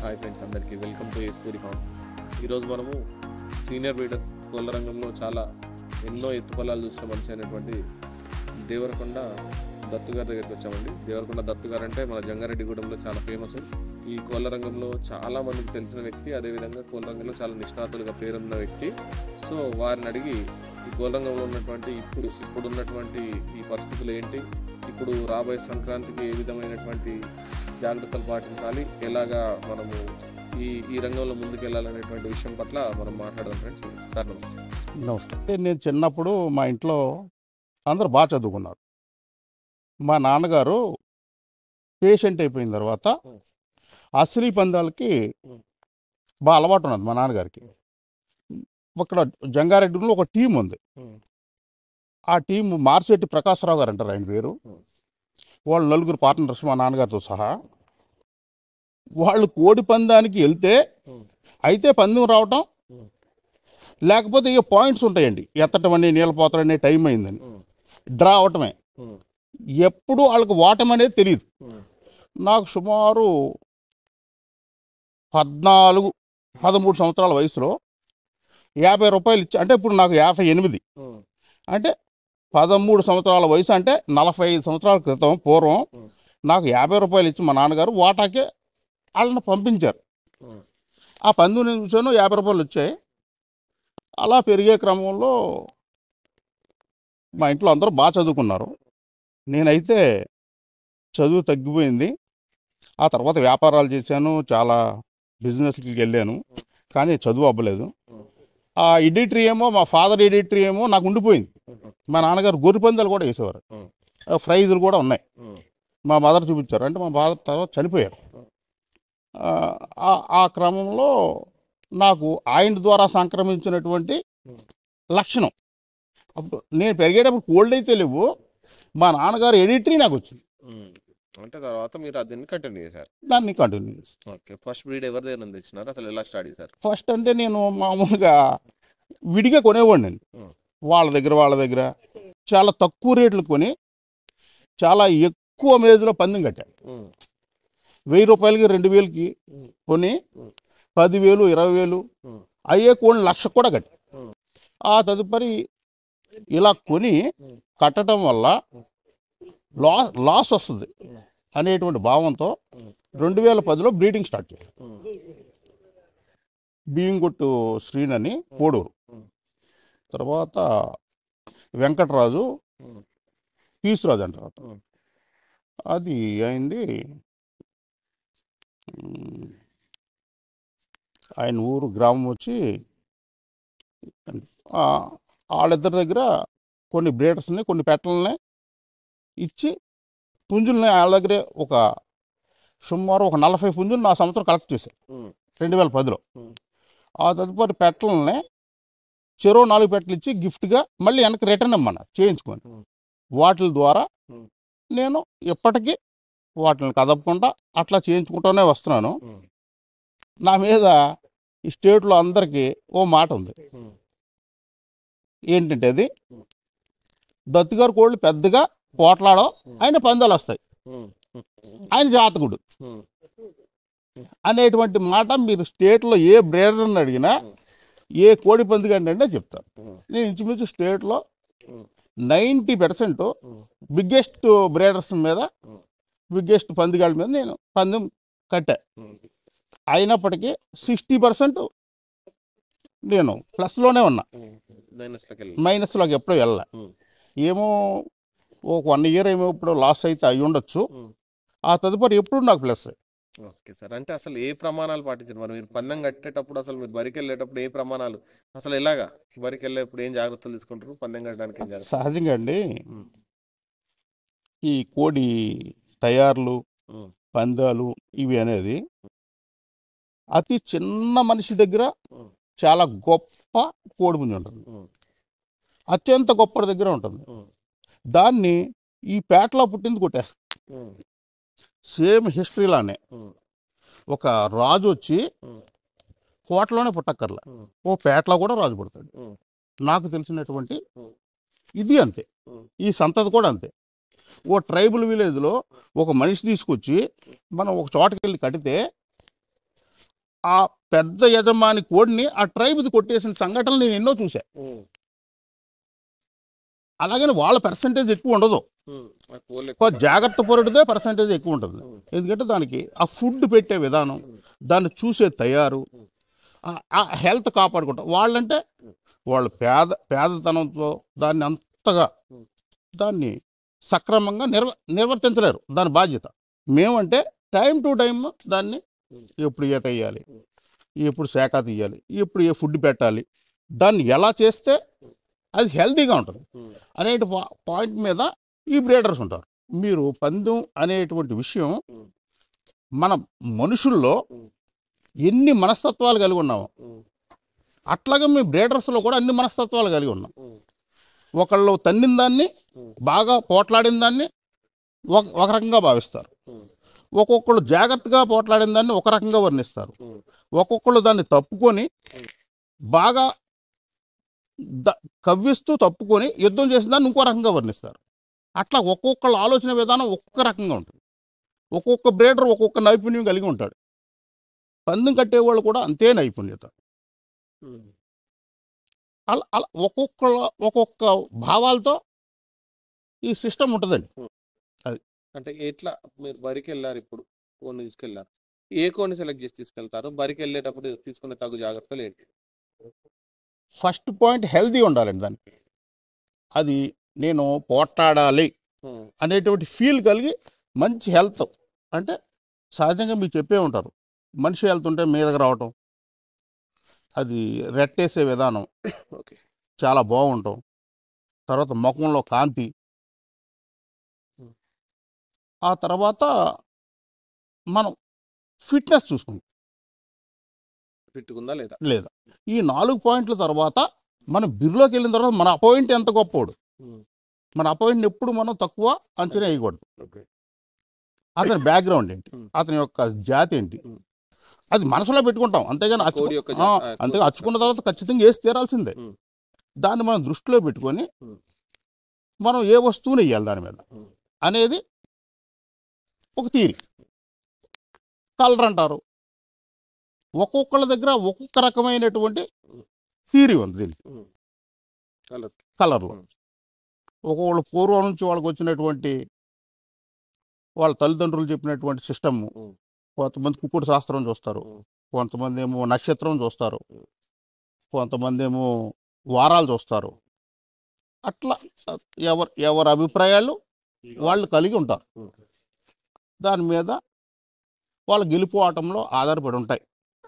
Hi friends అందరికీ welcome to ఏస్కూరి farm ఈరోజు మనము సీనియర్ బ్రీడర్ కోళ్ళ రంగంలో చాలా ఎన్నో ఎత్తుపల్లాలు చూసిన మనిషి అయినటువంటి దేవరకొండ దత్తు గారి దగ్గరికి వచ్చామండి దేవరకొండ దత్తు గారు అంటే మన జంగారెడ్డిగూడెంలో చాలా ఫేమస్ ఈ కోళ్ళ రంగంలో చాలా మందికి తెలిసిన వ్యక్తి అదేవిధంగా కోళ్ళ రంగంలో చాలా నిష్ణాతులుగా పేరున్న వ్యక్తి సో వారిని అడిగి ఈ కోళ్ళ రంగంలో ఉన్నటువంటి ఇప్పుడు ఇప్పుడు ఉన్నటువంటి ఈ పరిస్థితులు ఏంటి ఇప్పుడు రాబోయే సంక్రాంతికి ఏ విధమైనటువంటి జాగ్రత్తలు పాటించాలి ఎలాగా మనము ఈ ఈ రంగంలో ముందుకు వెళ్ళాలనేటువంటి విషయం పట్ల మనం మాట్లాడదాం ఫ్రెండ్స్ సార్ నమస్తే నమస్తే నేను చిన్నప్పుడు మా ఇంట్లో అందరూ బాగా చదువుకున్నారు మా నాన్నగారు పేషెంట్ అయిపోయిన తర్వాత Hmm. అసలీ పందాలకి Hmm. బాగా అలవాటు ఉన్నది మా నాన్నగారికి ఇక్కడ జంగారెడ్డిలో ఒక టీం ఉంది Hmm. ఆ టీం మార్చెట్టి ప్రకాశ్రావు గారు అంటారు ఆయన పేరు Hmm. వాళ్ళు నలుగురు పార్ట్నర్స్ మా నాన్నగారితో సహా వాళ్ళు కోడి పందానికి వెళ్తే Hmm. అయితే పందెం రావటం Hmm. లేకపోతే ఇక పాయింట్స్ ఉంటాయండి ఎత్తటం అని నీళ్ళ పోతడని టైం అయిందని Hmm. డ్రా అవటమే Hmm. ఎప్పుడు వాళ్ళకి ఓటం అనేది తెలియదు Hmm. నాకు సుమారు పద్నాలుగు పదమూడు సంవత్సరాల వయసులో యాభై రూపాయలు ఇచ్చి అంటే ఇప్పుడు నాకు యాభై ఎనిమిది Hmm. అంటే పదమూడు సంవత్సరాల వయసు అంటే నలభై ఐదు సంవత్సరాల క్రితం పూర్వం Hmm. నాకు యాభై రూపాయలు ఇచ్చి మా నాన్నగారు వాటాకే వాళ్ళని పంపించారు Hmm. ఆ పందు నేను చూశాను యాభై రూపాయలు వచ్చాయి అలా పెరిగే క్రమంలో మా ఇంట్లో అందరూ బాగా చదువుకున్నారు నేనైతే చదువు తగ్గిపోయింది ఆ తర్వాత వ్యాపారాలు చేశాను చాలా బిజినెస్కి వెళ్ళాను కానీ చదువు అవ్వలేదు ఆ ఎడిటరీ ఏమో మా ఫాదర్ ఎడిటరీ ఏమో నాకు ఉండిపోయింది Hmm. మా నాన్నగారు గొర్రె పందాలు కూడా వేసేవారు Hmm. ఆ ప్రైజులు కూడా ఉన్నాయి Hmm. మా మదర్ చూపించారు అంటే మా ఫాదర్ తర్వాత చనిపోయారు ఆ, ఆ- ఆ క్రమంలో నాకు ఆయన ద్వారా సంక్రమించినటువంటి Hmm. లక్షణం అప్పుడు నేను పెరిగేటప్పుడు కోల్డ్ అయితే లేవు మా నాన్నగారు ఎడిటరీ నాకు వచ్చింది Hmm. అంటే తర్వాత మీరు దీన్ని కంటిన్యూ చేశారు దాన్ని కంటిన్యూ చేశాను ఓకే ఫస్ట్ బ్రీడ్ ఎవరి దగ్గర నుంచి తెచ్చినారు అసలు ఎలా స్టార్ట్ చేశారు ఫస్ట్ అంటే నేను మామూలుగా విడిగా కొనేవాడిని Hmm. వాళ్ళ దగ్గర వాళ్ళ దగ్గర చాలా తక్కువ రేట్లు కొని చాలా ఎక్కువ మేజులో పందెం కట్టాను Hmm. వెయ్యి రూపాయలకి రెండు వేలకి Hmm. కొని Hmm. పదివేలు ఇరవై వేలు Hmm. అయ్యే కోళ్ళు లక్ష కూడా కట్టి Hmm. ఆ తదుపరి ఇలా కొని Hmm. కట్టడం వల్ల Hmm. లాస్ లాస్ వస్తుంది Hmm. అనేటువంటి భావంతో Hmm. రెండు వేల పదిలో బ్రీడింగ్ స్టార్ట్ చేశాను Hmm. బియ్యంగొట్టు శ్రీనని కోడూరు Hmm. తర్వాత వెంకటరాజు Hmm. పీసురాజు అంటారు Hmm. అది అయింది ఉమ్, ఆయన ఊరు గ్రామం వచ్చి ఆ, వాళ్ళిద్దరి దగ్గర కొన్ని బ్రీడర్స్ని కొన్ని పెట్టలని ఇచ్చి పుంజుల్ని వాళ్ళ దగ్గరే ఒక సుమారు ఒక నలభై పుంజులు నా సంవత్సరం కలెక్ట్ చేశాను Hmm. రెండు వేల పదిలో Hmm. ఆ తదుపరి పెట్టలని చెరో నాలుగు పెట్టలు ఇచ్చి గిఫ్ట్గా మళ్ళీ వెనక్కి రిటర్న్ ఇమ్మన్నా చేయించుకొని Hmm. వాటి ద్వారా Hmm. నేను ఎప్పటికీ వాటిని కదపకుండా అట్లా చేయించుకుంటూనే వస్తున్నాను Hmm. నా మీద ఈ స్టేట్లో అందరికీ ఓ మాట ఉంది Hmm. ఏంటంటే అది Hmm. దత్తుగారు కోళ్ళు పెద్దగా పోట్లాడో Hmm. ఆయన పందాలు వస్తాయి Hmm. ఆయన జాతకుడు Hmm. అనేటువంటి మాట మీరు స్టేట్లో ఏ బ్రేడర్ని అడిగినా Hmm. ఏ కోడి పందిగా అంటే చెప్తారు Hmm. నేను ఇంచుమించు స్టేట్లో Hmm. Ninety percent Hmm. Biggest breeders మీద Hmm. బిగ్గెస్ట్ పందిగాళ్ళ మీద నేను పందెం కట్టా Hmm. అయినప్పటికీ సిక్స్టీ పర్సెంట్ నేను ప్లస్లోనే ఉన్నా Hmm. మైనస్లోకి వెళ్ళి మైనస్లోకి ఎప్పుడూ వెళ్ళా Hmm. ఏమో ఒక వన్ ఇయర్ ఏమో ఇప్పుడు లాస్ అయితే అయి ఉండొచ్చు Hmm. ఆ తదుపరి ఎప్పుడు నాకు ప్లస్ ఓకే సార్ అంటే అసలు ఏ ప్రమాణాలు పాటించారు మరి మీరు పందెం కట్టేటప్పుడు అసలు మీరు బరికి వెళ్ళేటప్పుడు ఏ ప్రమాణాలు అసలు ఎలాగా బరికి వెళ్ళేటప్పుడు ఏం జాగ్రత్తలు తీసుకుంటారు పందెం కట్టడానికి ఏం జాగ్రత్తలు సహజంగా అండి Hmm. ఈ కోడి తయారులు Hmm. పందాలు ఇవి అనేది అతి చిన్న మనిషి దగ్గర Hmm. చాలా గొప్ప కోడి పుంజు ఉంటుంది Hmm. అత్యంత గొప్ప దగ్గర ఉంటుంది Hmm. దాన్ని ఈ పేటలో పుట్టింది కొట్టేస్తారు Hmm. Same హిస్టరీలానే Hmm. ఒక రాజు వచ్చి Hmm. కోటలోనే పుట్టక్కర్లా Hmm. ఓ పేటలో కూడా రాజు పుడతాడు Hmm. నాకు తెలిసినటువంటి Hmm. ఇది అంతే Hmm. ఈ సంతతి కూడా అంతే ఓ ట్రైబల్ విలేజ్లో ఒక మనిషి తీసుకొచ్చి మనం ఒక చోటకి వెళ్ళి కడితే ఆ పెద్ద యజమాని కోడిని ఆ ట్రైబ్ది కొట్టేసిన సంఘటనలు నేను ఎన్నో చూసా ఉమ్, అలాగని వాళ్ళ పర్సంటేజ్ ఎక్కువ ఉండదు ఉమ్. ఆ కోళ్ళు ఎక్కువ ఎక్కువ జాగ్రత్త పరుడిదే పర్సంటేజ్ ఎక్కువ ఉంటుంది ఉమ్, ఎందుకంటే దానికి ఆ ఫుడ్ పెట్టే విధానం దాన్ని చూసే తయారు ఆ- ఆ హెల్త్ కాపాడుకుంటాం వాళ్ళంటే వాళ్ళు పేద పేదతనంతో దాన్ని అంతగా దాన్ని సక్రమంగా నిర్వ నిర్వర్తించలేరు దాని బాధ్యత మేమంటే టైం టు టైం దాన్ని ఎప్పుడు ఈత వేయాలి ఎప్పుడు శాఖ తీయాలి ఎప్పుడు ఏ ఫుడ్ పెట్టాలి దాన్ని ఎలా చేస్తే అది హెల్తీగా ఉంటుంది ఉమ్, అనే పా- పాయింట్ మీద ఈ బ్రీడర్స్ ఉంటారు మీరు పందెం అనేటువంటి విషయం మన మనుషుల్లో ఎన్ని మనస్తత్వాలు కలిగి ఉన్నామో ఉమ్, అట్లాగే మీ బ్రీడర్స్లో కూడా అన్ని మనస్తత్వాలు కలిగి ఉన్నాం ఉమ్, ఒకళ్ళు తన్నిన దాన్ని ఉమ్, బాగా పోట్లాడిన దాన్ని ఒక ఒక రకంగా భావిస్తారు ఉమ్, ఒక్కొక్కళ్ళు జాగ్రత్తగా పోట్లాడిన దాన్ని ఒక రకంగా వర్ణిస్తారు ఉమ్, ఒక్కొక్కళ్ళు దాన్ని తప్పుకొని బాగా ద- కవ్విస్తూ తప్పుకొని యుద్ధం చేసిన దాన్ని ఇంకో రకంగా వర్ణిస్తారు అట్లా ఒక్కొక్కళ్ళ ఆలోచన విధానం ఒక్కొక్క రకంగా ఉంటుంది ఒక్కొక్క బ్రేడర్ ఒక్కొక్క నైపుణ్యం కలిగి ఉంటాడు పందెం కట్టేవాళ్ళు కూడా అంతే నైపుణ్యత ఉమ్. అలా అలా ఒక్కొక్క ఒక్కొక్క భావాలతో ఈ సిస్టమ్ ఉంటుందండి అంటే ఎట్లా మీరు బరికి వెళ్ళారు ఇప్పుడు కోడిని తీసుకెళ్లారు ఏ కోడిని సెలెక్ట్ చేసి తీసుకెళ్తారు బరికి వెళ్ళేటప్పుడు తీసుకునే తగు జాగ్రత్తలు ఏంటి ఫస్ట్ పాయింట్ హెల్తీ ఉండాలండి దానికి అది నేను పోట్లాడాలి ఉమ్, అనేటువంటి ఫీల్ కలిగి మంచి హెల్త్ అంటే సహజంగా మీకు చెప్పే ఉంటారు మనిషి హెల్త్ ఉంటే మీదకి రావటం అది రెట్టేసే విధానం ఓకే చాలా బాగుంటాం తర్వాత ముఖంలో కాంతి Hmm. ఆ తర్వాత మనం ఫిట్నెస్ చూసుకుంటాం పెట్టుకుందా లేదా లేదా ఈ నాలుగు పాయింట్ల తర్వాత మనం బిర్లోకి వెళ్ళిన తర్వాత మన అపాయింట్ ఎంత గొప్పోడు ఉమ్, మన అపాయింట్ ఎప్పుడు మనం తక్కువ అంచనా వేయకూడదు ఓకే అతని బ్యాక్గ్రౌండ్ ఏంటి Hmm. అతని యొక్క జాతి ఏంటి Hmm. అది మనసులో పెట్టుకుంటాం అంతేగాని అచ్చు- కోడి యొక్క ఆ, జా- ఆ, అంతే కోడి అచ్చుకున్న తర్వాత ఖచ్చితంగా వేసి తీరాల్సిందే Hmm. దాన్ని మనం దృష్టిలో పెట్టుకొని Hmm. మనం ఏ వస్తువుని వేయాలి దాని మీద Hmm. అనేది ఒక తీరి కలర్ అంటారు ఒక్కొక్కళ్ళ దగ్గర ఒక్కొక్క రకమైనటువంటి థీరీ ఉంది దీనికి ఉమ్, కలర్ కలర్లో Hmm. ఒక్కొక్కళ్ళు పూర్వం నుంచి వాళ్ళకి వచ్చినటువంటి వాళ్ళ తల్లిదండ్రులు చెప్పినటువంటి సిస్టమ్ Hmm. కొంతమంది కుక్కుడు శాస్త్రం చూస్తారు Hmm. కొంతమంది ఏమో నక్షత్రం చూస్తారు Hmm. కొంతమంది ఏమో వారాలు చూస్తారు అట్లా ఎవరు ఎవరి అభిప్రాయాలు వాళ్ళు కలిగి ఉంటారు ఉమ్, దాని మీద వాళ్ళ గెలుపు ఆటంలో ఆధారపడి ఉంటాయి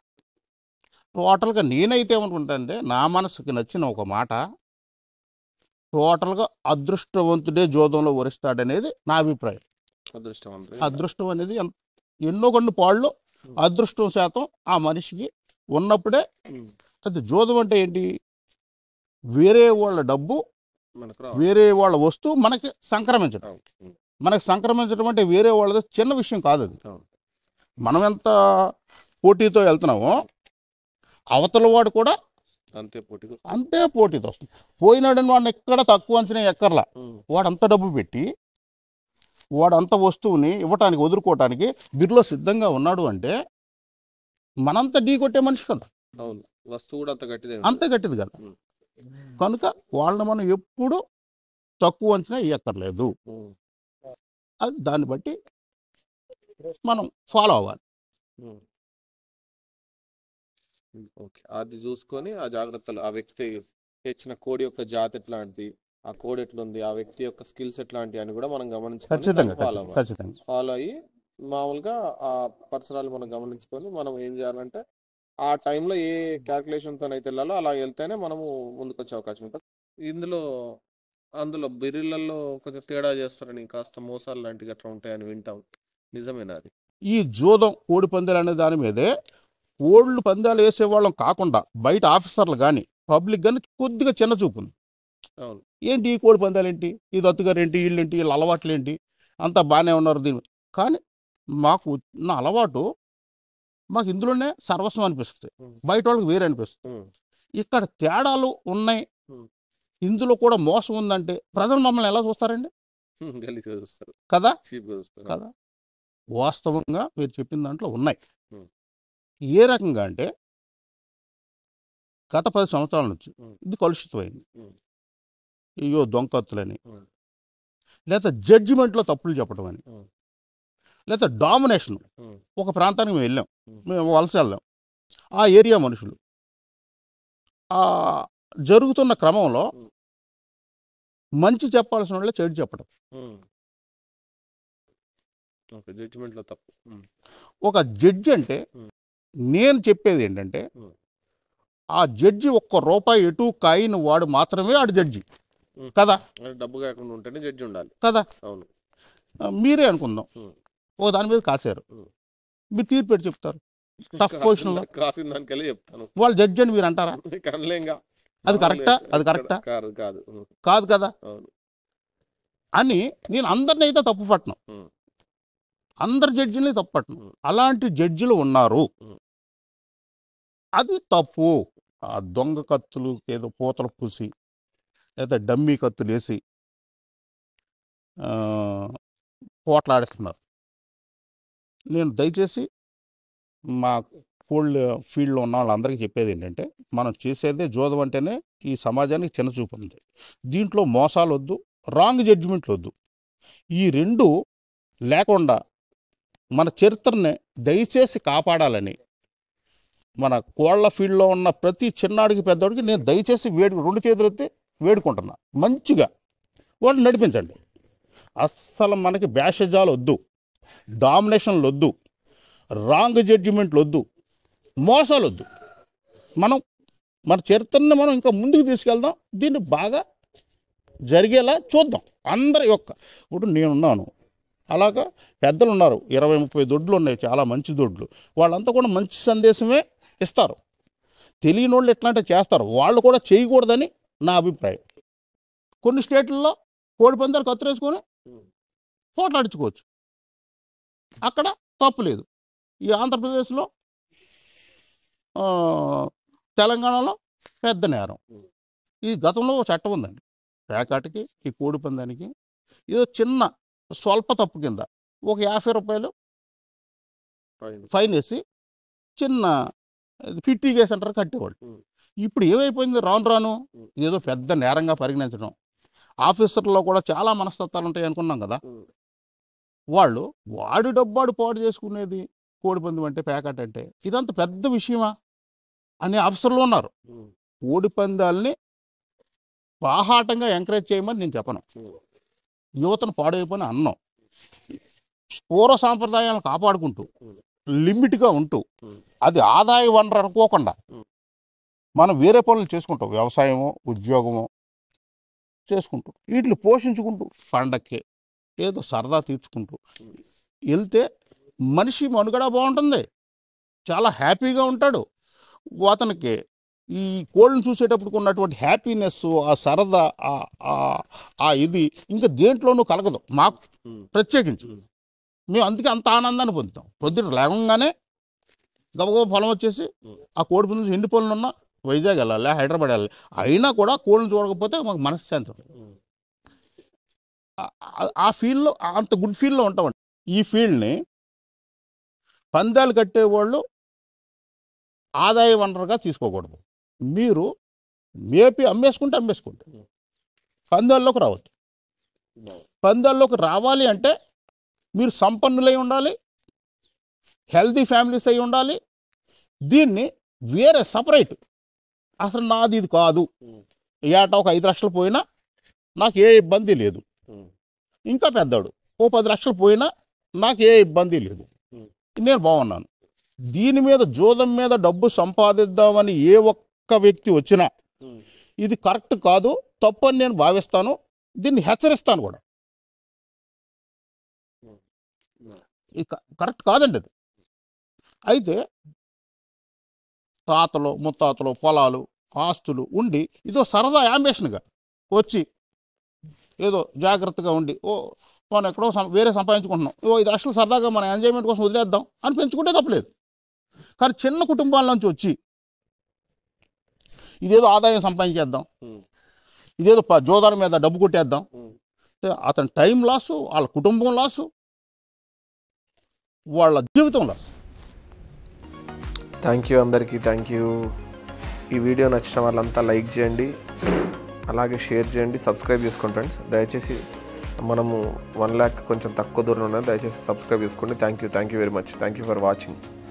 టోటల్గా నేనైతే ఏమనుకుంటానంటే నా మనసుకి నచ్చిన ఒక మాట టోటల్గా అదృష్టవంతుడే జోదంలో వరిస్తాడనేది నా అభిప్రాయం అదృష్టవంతుడు అదృష్టం అనేది ఎన్- ఎన్నో కొన్ని పాళ్ళు అదృష్టం శాతం ఆ మనిషికి ఉన్నప్పుడే ఉమ్, అది జోదం అంటే ఏంటి వేరే వాళ్ళ డబ్బు మనకు రావాలి వేరే వాళ్ళ వస్తువు మనకి సంక్రమించడం అవును. ఉమ్, మనకి సంక్రమించడం అంటే వేరే వాళ్ళది చిన్న విషయం కాదు అది అవును. మనం ఎంత పోటీతో వెళ్తున్నామో అవతల వాడు కూడా అంతే పోటీగా అంతే పోటీతో వస్తుంది పోయినాడని వాడిని ఎక్కడ తక్కువ అంచనా ఎక్కర్లా ఉమ్, వాడు అంత డబ్బు పెట్టి వాడు అంత వస్తువుని ఇవ్వటానికి వదులుకోవటానికి బిర్లో సిద్ధంగా ఉన్నాడు అంటే మనంత ఢీ కొట్టే మనిషి కదా అవును వస్తువు కూడా అంత గట్టిదే అంతే గట్టిది కదా ఉమ్. కనుక వాళ్ళని మనం ఎప్పుడు తక్కువ అంచనా ఇవ్వక్కర్లేదు ఉమ్, అది దాన్ని బట్టి మనం ఫాలో అవ్వాలి ఉమ్. ఉమ్, ఓకే అది చూసుకొని ఆ జాగ్రత్తలు ఆ వ్యక్తి తెచ్చిన కోడి యొక్క జాతి ఎట్లాంటిది ఆ కోడి ఎట్లుంది ఆ వ్యక్తి యొక్క స్కిల్స్ ఎట్లాంటి అని కూడా మనం గమనించుకొని ఖచ్చితంగా ఫాలో ఖచ్చితంగా అవ్వాలి ఖచ్చితంగా ఫాలో అయ్యి మామూలుగా ఆ పరిసరాలు మనం గమనించుకొని మనం ఏం చేయాలంటే ఆ టైంలో ఏ calculation తో అయితే వెళ్ళాలో అలా వెళ్తేనే మనము ముందుకు వచ్చే అవకాశం ఉంటుంది ఇందులో అందులో బిర్రిలలో కొంచెం తేడా చేస్తారని కాస్త మోసాలు లాంటివి అట్లా ఉంటాయని వింటాం నిజమేనా అది ఈ జూదం కోడి పందాలు అనే దాని మీదే కోళ్ళు పందాలు వేసేవాళ్ళం కాకుండా బయట ఆఫీసర్లు కానీ పబ్లిక్ కానీ కొద్దిగా చిన్న చూపు ఉంది అవును ఏంటి ఈ కోడి పందాలు ఏంటి ఈ దత్తుగారు ఏంటి వీళ్ళేంటి వీళ్ళ అలవాట్లు ఏంటి అంతా బాగానే ఉన్నారు దీని కానీ మాకు ఉన్న అలవాటు మాకు ఇందులోనే సర్వస్వం అనిపిస్తుంది ఉమ్, బయట వాళ్ళకి వేరే అనిపిస్తుంది ఉమ్, ఇక్కడ తేడాలు ఉన్నాయి ఉమ్. ఇందులో కూడా మోసం ఉందంటే ప్రజలు మమ్మల్ని ఎలా చూస్తారండి ఉమ్, గలీజ్గా చూస్తారు కదా చీప్గా చూస్తారు కదా వాస్తవంగా మీరు చెప్పిన దాంట్లో ఉన్నాయి ఉమ్. ఏ రకంగా అంటే గత పది సంవత్సరాల నుంచి ఉం. ఇది కలుషితమైంది ఉం. అయ్యో దొంకత్తులని ఉం. లేదా జడ్జిమెంట్లో తప్పులు చెప్పడం అని ఉం. లేదా డామినేషన్ ఉం. ఒక ప్రాంతానికి మేము వెళ్ళాం ఉం. మేము వలస వెళ్ళాం ఆ ఏరియా మనుషులు ఆ జరుగుతున్న క్రమంలో ఉం. మంచి చెప్పాల్సిన వాళ్ళే చెడు చెప్పడం ఉం. ఓకే జడ్జిమెంట్లో తప్పు ఉం. ఒక జడ్జి అంటే ఉం. నేను చెప్పేది ఏంటంటే ఉం. ఆ జడ్జి ఒక్క రూపాయి ఎటు కాయిన వాడు మాత్రమే ఆడు జడ్జి ఉం. కదా అంటే డబ్బు కాకుండా ఉంటేనే జడ్జి ఉండాలి కదా అవును ఆ, మీరే అనుకుందాం ఉం. ఓ దాని మీద కాశారు ఉం. మీరు తీర్పు పెట్టి చెప్తారు Tough position లో. కాసిన దానికెళ్ళి చెప్తాను వాళ్ళు జడ్జి అని మీరు అంటారా కనలేంగా అది కరెక్టా? అది కరెక్టా? కాదు కాదు ఉం. కాదు కదా అవును అని నేను అందరిని అయితే తప్పు పట్టను ఉం. అందరు జడ్జిని తప్పు పట్టను ఉం. అలాంటి జడ్జిలు ఉన్నారు ఉం. అది తప్పు ఆ దొంగ కత్తులు ఏదో పూతలు పూసి లేదా డమ్మీ కత్తులు వేసి ఆ, పోట్లాడేస్తున్నారు నేను దయచేసి మా కోల్డ్ ఫీల్డ్లో ఉన్న వాళ్ళందరికీ చెప్పేది ఏంటంటే మనం చేసేదే జోదం అంటేనే ఈ సమాజానికి చిన్న చూపు ఉంది దీంట్లో మోసాలు వద్దు రాంగ్ జడ్జిమెంట్లు వద్దు ఈ రెండు లేకుండా మన చరిత్రని దయచేసి కాపాడాలని మన కోళ్ల ఫీల్డ్లో ఉన్న ప్రతి చిన్నాడికి పెద్దవాడికి నేను దయచేసి వేడు రెండు చేతులు ఎత్తి వేడుకుంటున్నా మంచిగా వాళ్ళు నడిపించండి అస్సలు మనకి భేషజాలు వద్దు డామినేషన్లు వద్దు రాంగ్ జడ్జిమెంట్లు వద్దు మోసాలు వద్దు మనం మన చరిత్రని మనం ఇంకా ముందుకు తీసుకెళ్దాం దీన్ని బాగా జరిగేలా చూద్దాం అందరి యొక్క ఇప్పుడు నేనున్నాను అలాగా పెద్దలు ఉన్నారు ఇరవై ముప్పై దొడ్లు ఉన్నాయి చాలా మంచి దొడ్లు వాళ్ళంతా కూడా మంచి సందేశమే ఇస్తారు తెలియని వాళ్ళు ఎట్లాంటి చేస్తారు వాళ్ళు కూడా చేయకూడదని నా అభిప్రాయం కొన్ని స్టేట్లలో కోడి పందాలు కత్తిరేసుకొని ఉం. పోట్లాడించుకోవచ్చు అక్కడ తప్పు లేదు ఈ ఆంధ్రప్రదేశ్లో ఆ, తెలంగాణలో పెద్ద నేరం ఉం. ఈ గతంలో ఒక చట్టం ఉందండి పేకాటికి ఈ కోడి పందానికి ఏదో చిన్న స్వల్ప తప్పు కింద ఒక యాభై రూపాయలు ఫైన్. ఫైన్ వేసి చిన్న ఫిట్టి కేసు అంటారు కట్టేవాళ్ళు ఉం. ఇప్పుడు ఏమైపోయింది రాను రాను ఉం. ఏదో పెద్ద నేరంగా పరిగణించడం ఆఫీసర్లో కూడా చాలా మనస్తత్వాలు ఉంటాయి అనుకున్నాం కదా ఉం. వాళ్ళు వాడి డబ్బాడు పాడు చేసుకునేది కోడిపందెం అంటే ప్యాకెట్ అంటే ఇదంత పెద్ద విషయమా అనే ఆఫీసర్లు ఉన్నారు ఉం. కోడి పందాలని బాహాటంగా ఎంకరేజ్ చేయమని నేను చెప్పను ఉం. యువతను పాడైపోయిన అన్నం పూర్వ సాంప్రదాయాలను కాపాడుకుంటూ ఉం. లిమిట్గా ఉంటూ ఉం. అది ఆదాయ వనరు అనుకోకుండా ఉం. మనం వేరే పనులు చేసుకుంటాం వ్యవసాయమో ఉద్యోగమో చేసుకుంటూ వీటిని పోషించుకుంటూ పండక్కి ఏదో సరదా తీర్చుకుంటూ ఉం. వెళ్తే మనిషి మనుగడ బాగుంటుంది చాలా హ్యాపీగా ఉంటాడు అతనికి ఈ కోళ్ళని చూసేటప్పుడు ఉన్నటువంటి హ్యాపీనెస్ ఆ సరదా ఆ- ఆ- ఆ ఇది ఇంకా దేంట్లోనూ కలగదు మాకు ఉం. ప్రత్యేకించి ఉం. మేము అందుకే అంత ఆనందాన్ని పొందుతాం పొద్దున లేవగానే గబగబా పొలం వచ్చేసి ఉం. ఆ కోడి పుంజు ఎన్ని పనులు ఉన్నా వైజాగ్ వెళ్ళాలి హైదరాబాద్ వెళ్ళాలి అయినా కూడా కోళ్ళని చూడకపోతే మాకు మనశ్శాంతి ఉండదు. ఉం. ఆ- ఆ- ఆ ఫీల్డ్లో అంత గుడ్ ఫీల్డ్లో ఉంటామండి ఈ ఫీల్డ్ని పందాలు కట్టేవాళ్ళు ఆదాయ వనరుగా తీసుకోకూడదు మీరు మేపి అమ్మేసుకుంటే అమ్మేసుకోండి ఉం. పందాల్లోకి రావద్దు బాగుంది. పందాల్లోకి రావాలి అంటే మీరు సంపన్నులై ఉండాలి హెల్తీ ఫ్యామిలీస్ అయి ఉండాలి దీన్ని వేరే సపరేట్ అసలు నాది ఇది కాదు ఉం. ఏటా ఒక ఐదు లక్షలు పోయినా నాకు ఏ ఇబ్బంది లేదు ఉం. ఇంకా పెద్దాడు ఓ పది లక్షలు పోయినా నాకు ఏ ఇబ్బంది లేదు ఉం. నేను బాగున్నాను దీని మీద జూదం మీద డబ్బు సంపాదిద్దామని ఏ ఒక్క వ్యక్తి వచ్చినా ఉం. ఇది కరెక్ట్ కాదు తప్పు అని నేను భావిస్తాను దీన్ని హెచ్చరిస్తాను కూడా ఉం. ఇది క- కరెక్ట్ కాదండి అది అయితే తాతలు ముత్తాతలు పొలాలు ఆస్తులు ఉండి ఇదో సరదా యాంబిషన్గా వచ్చి ఏదో జాగ్రత్తగా ఉండి ఓ మనం ఎక్కడో సం- వేరే సంపాదించుకుంటున్నాం ఓ ఐదు లక్షలు సరదాగా మన ఎంజాయ్మెంట్ కోసం వదిలేద్దాం అని పెంచుకుంటే తప్పలేదు కానీ చిన్న కుటుంబాల నుంచి వచ్చి ఇదేదో ఆదాయం సంపాదించేద్దాం ఉం. ఇదేదో ప- జోదాల మీద డబ్బు కొట్టేద్దాం ఉం. అతని టైం లాసు వాళ్ళ కుటుంబం లాసు వాళ్ళ జీవితం లాసు థ్యాంక్ యూ అందరికీ థ్యాంక్ యూ ఈ వీడియో నచ్చిన వాళ్ళంతా లైక్ చేయండి అలాగే షేర్ చేయండి సబ్స్క్రైబ్ చేసుకోండి ఫ్రెండ్స్ దయచేసి మనము వన్ ల్యాక్ కొంచెం తక్కువ దూరం ఉన్నది దయచేసి సబ్స్క్రైబ్ చేసుకోండి thank you thank you very much thank you for watching